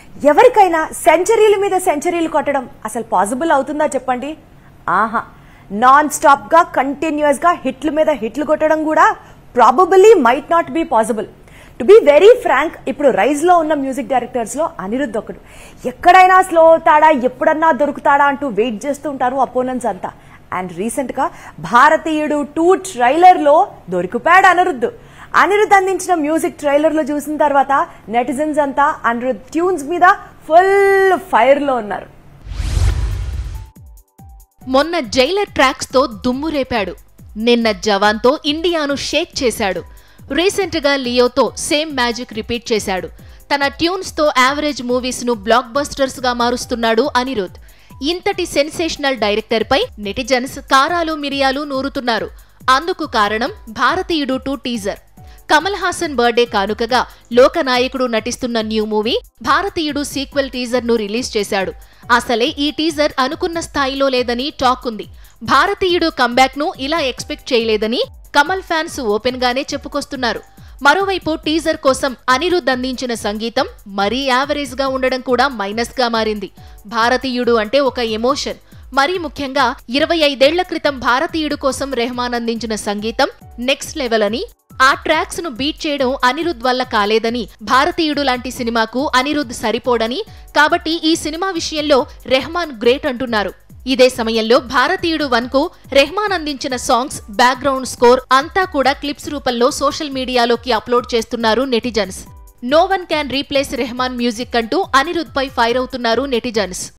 ఎవరికైనా సెంచరీల మీద సెంచరీలు కొట్టడం అసలు పాసిబుల్ అవుతుందా చెప్పండి ఆహా నాన్ స్టాప్ గా కంటిన్యూస్ గా హిట్ల మీద హిట్లు కొట్టడం కూడా probably might not be possible to be very frank ఇప్పుడు రైజ్ లో ఉన్న మ్యూజిక్ డైరెక్టర్స్ లో అనిరుద్ధ్ ఒకడు ఎక్కడైనా స్లో అవుతాడా ఎప్పుడన్నా దొరుకుతాడా అంటూ వెయిట్ చేస్తూ ఉంటారు అపోనెంట్స్ అంతా అండ్ రీసెంట్ గా భారతీయుడు టూ ట్రైలర్ లో దొరికిపోయాడు అనిరుద్ధ్ అనిరుద్ధ్ అందించిన మ్యూజిక్ ట్రైలర్ లో చూసిన తర్వాత నెటిజన్స్ అంతా అనిరుద్ధ్ ట్యూన్స్ మీద ఫుల్ ఫైర్ లో ఉన్నారు మొన్న జైలర్ ట్రాక్స్ తో దుమ్ము రేపాడు నిన్న జవాన్ తో ఇండియాను షేక్ చేశాడు రీసెంట్ గా లియోతో సేమ్ మ్యాజిక్ రిపీట్ చేశాడు తన ట్యూన్స్ తో యావరేజ్ మూవీస్ ను బ్లాక్ బస్టర్స్ గా మారుస్తున్నాడు అనిరుద్ ఇంతటి సెన్సేషనల్ డైరెక్టర్ పై నెటిజన్స్ కారాలు మిరియాలు నూరుతున్నారు అందుకు కారణం Bharateeyudu two teaser Kamal Haasan birthday కానుకగా లోకనాయకుడు నటిస్తున్న new movie Bharateeyudu sequel teaser ను రిలీజ్ చేశాడు అసలే ఈ టీజర్ అనుకున్న స్థాయిలో లేదని టాక్ ఉంది భారతీయుడు కంబ్యాక్ ను ఇలా ఎక్స్పెక్ట్ చేయలేదని కమల్ ఫ్యాన్స్ ఓపెన్ గానే చెప్పుకొస్తున్నారు మరోవైపు టీజర్ కోసం అనిరుద్ధ్ అందించిన సంగీతం మరీ యావరేజ్ గా ఉండడం కూడా మైనస్ గా మారింది భారతీయుడు అంటే ఒక ఎమోషన్ మరీ ముఖ్యంగా ఇరవై ఐదేళ్ల క్రితం భారతీయుడు కోసం రెహమాన్ అందించిన సంగీతం నెక్స్ట్ లెవెల్ అని ఆ ట్రాక్స్ ను బీట్ చేయడం అనిరుద్ వల్ల కాలేదని భారతీయుడు లాంటి సినిమాకు అనిరుద్ సరిపోడని కాబట్టి ఈ సినిమా విషయంలో రెహమాన్ గ్రేట్ అంటున్నారు ఇదే సమయంలో భారతీయుడు వన్ కు రెహమాన్ అందించిన సాంగ్స్ బ్యాక్గ్రౌండ్ స్కోర్ అంతా కూడా క్లిప్స్ రూపంలో సోషల్ మీడియాలోకి అప్లోడ్ చేస్తున్నారు netizens no one can replace Rahman music అంటూ అనిరుద్ పై ఫైర్ అవుతున్నారు నెటిజన్స్